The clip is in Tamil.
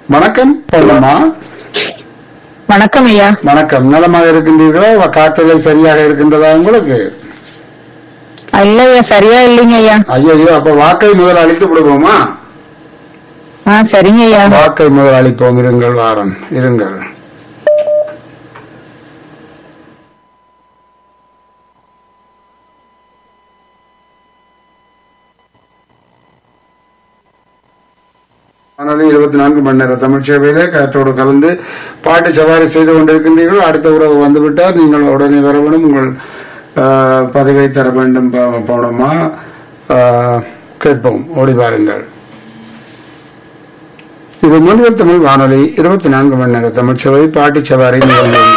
வணக்கம் பௌர்ணமா வணக்கம் ஐயா வணக்கம் நலமாக இருக்கின்றீர்களா வ- காற்றலை சரியாக இருக்கின்றதா உங்களுக்கு இல்ல ஐயா சரியா இல்லைங்க ஐயா ஐயோ அப்ப வாக்கை முதல் அழித்து விடுவோமா ஆ சரிங்க ஐயா வாக்கை முதல் அளிப்போம் இருங்கள் வாரம் இருங்கள் ஆனாலும் இருபத்தி நான்கு மணி நேர தமிழ் சேவையிலே காற்றோடு கலந்து பாட்டு சவாரி செய்து கொண்டிருக்கின்றீர்கள் அடுத்த உறவு வந்துவிட்டால் நீங்கள் உடனே வர வேண்டும் உங்கள் ஆஹ், பதவியை தர வேண்டும் ப- போனோமா ஆஹ், கேட்போம் ஓடி பாருங்கள் இது மொழியல் தமிழ் வானொலி இருபத்தி நான்கு மணி நேர தமிழ் சேவை பாட்டு சவாரி நிகழ்வு